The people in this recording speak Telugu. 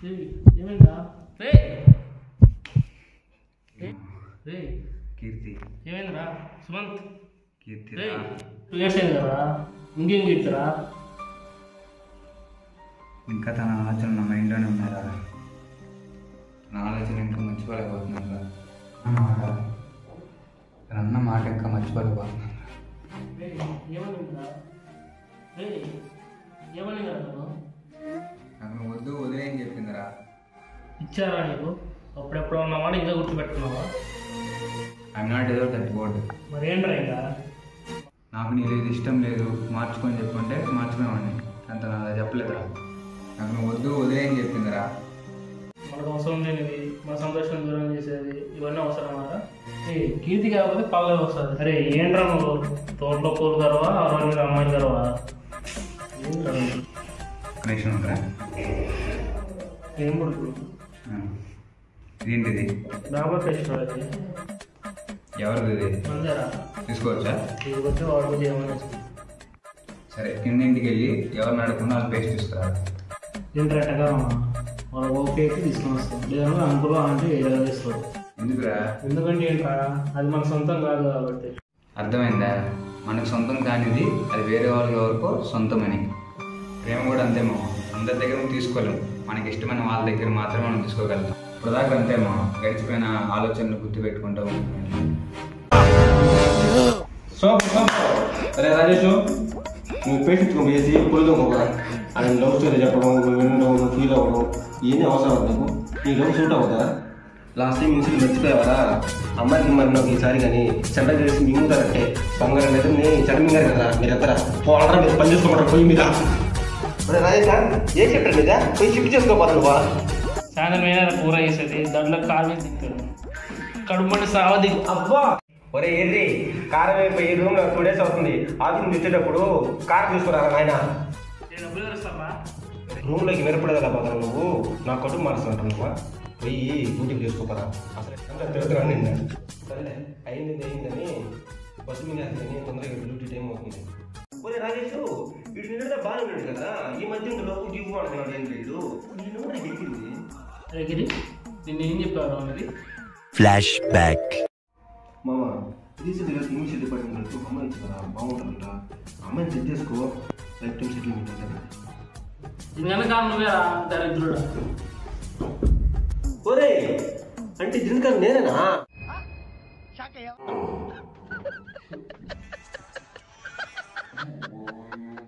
ఏయ్, ఏమైందా రే రే కీర్తి ఏమైందిరా సుమంత్ కీర్తి రే టూ ఇయర్స్ అయింది కదా ఇంకేం కీర్తిరా ఇంకా తన ఆలోచన నా మైండ్లోనే ఉన్నారా నా ఆలోచన ఇంకా మర్చిపోలేకపోతున్నారా మాట తన అన్న మాట ఇంకా మర్చిపోలేకపోతున్నాను రే ఏమైందిరా రే ఏమైందిరా నువ్వు నాకు నువ్వు వద్దు వదిలేని చెప్పిందిరా ఇచ్చారా నీకు అప్పుడెప్పుడు ఉన్నమాట ఇదే గుర్తుపెట్టుకున్నావా ఐఎమ్ నాట్ ఏదో దట్ బోర్డ్ మరి ఏంట్రా ఇంకా నాకు నీ లేదు ఇష్టం లేదు మార్చుకొని చెప్పుంటే మార్చుకునేవాడిని అంత నా చెప్పలేదురా నాకు నువ్వు వద్దు వదిలేని చెప్పిందిరా మనకు అవసరం లేనిది మన సంతోషం దూరం చేసేది ఇవన్నీ అవసరమాట ఏ కీర్తి కాకపోతే పల్లవి వస్తుంది అరే ఏంట్రా నువ్వు తోటలో పూలు గర్వా ఆ మీద అమ్మాయి గర్వా ఏంట్రా నువ్వు? కనెక్షన్ ఉందిరా ఏం పడుతుంది ఆ. ఇదేంటిది డాబా పేస్ట్ అది ఎవరిది ఇది మందేరా తీసుకోవచ్చా ఇది వచ్చి వాడు ఏమని సరే కింద ఇంటికి వెళ్ళి ఎవరిని అడగకుండా వాళ్ళు పేస్ట్ తీసుకురా ఏంట్రా ఎట్టగా వాళ్ళ ఓకే అయితే తీసుకొని వస్తాం లేదంటే అంకులో అంటే ఏదో తీసుకోరు ఎందుకురా ఎందుకంటే ఏంట్రా అది మన సొంతం కాదు కాబట్టి అర్థమైందా మనకు సొంతం కానిది అది వేరే వాళ్ళకి ఎవరికో సొంతమని ప్రేమ కూడా అంతేమో అందరి దగ్గర మనం తీసుకోలేము మనకి ఇష్టమైన వాళ్ళ దగ్గర మాత్రమే మనం తీసుకోగలుగుతాం ఇప్పుడు దాకా అంతేమో గడిచిపోయిన ఆలోచనలు గుర్తుపెట్టుకుంటూ సూపర్ సూపర్ అరే రాజేష్ నువ్వు పేషెంట్ చేసి పొలిదో ఆయన లవ్ స్టోరీ చెప్పడం నువ్వు వినడం నువ్వు ఫీల్ అవ్వడం ఇవన్నీ అవసరం నీకు నీ లవ్ సూట్ అవుతా లాస్ట్ టైం ఇన్సిడెంట్ మర్చిపోయావరా అమ్మాయికి మరి నాకు ఈసారి కానీ చెడ్డ చేసి మింగుతారంటే బంగారం నిద్రని చెడమింగారు కదా మీరు ఎత్తరా పోలరా మీరు పని చేసుకోమంటారు పొయ్యి మీద అరే రాజేష్ ఏ చెప్పారు మీద పోయి షిఫ్ట్ చేసుకోపోతాను బా సాయంత్రం ఏదైనా కూర వేసేది దాంట్లో కాలు మీద దిగుతాడు కడుపు మండి సావ దిగు అబ్బా ఒరే ఎర్రి కారం అయిపోయి రూమ్ లో టూ డేస్ అవుతుంది ఆఫీస్ నుంచి వచ్చేటప్పుడు కార్ తీసుకురా నాయన నేను డబ్బులు తెరుస్తావా రూమ్ లోకి వినపడేదా పోతాను నువ్వు నా కొడుకు మారుస్తుంటావు నువ్వు పోయి డ్యూటీకి చేసుకోపోరా అసలు అంతా తిరుగుతున్నాను నిన్న సరే అయింది అయిందని బస్సు మీద వేస్తుందని తొందరగా డ్యూటీ టైం అవుతుంది ఒరే రాజేష్ వీడు నిన్న బాగా ఉన్నాడు కదా ఈ మధ్య ఇందులోపు జీవు అంటున్నాడు ఏం వీడు నేను కూడా గెలిచింది అరే గిరి నిన్ను ఏం చెప్పారు అనేది Flashback. మామ రీసెంట్గా ఇంగ్లీష్ డిపార్ట్మెంట్ అమ్మాయి ఇచ్చి కదా బాగుంటుందంట అమ్మాయిని సెట్ చేసుకో లైఫ్ టైం సెటిల్మెంట్ అవుతుంది ఇది వెనకాల నువ్వేరా దరిద్రుడు ఒరే అంటే దీనికన్నా నేనేనా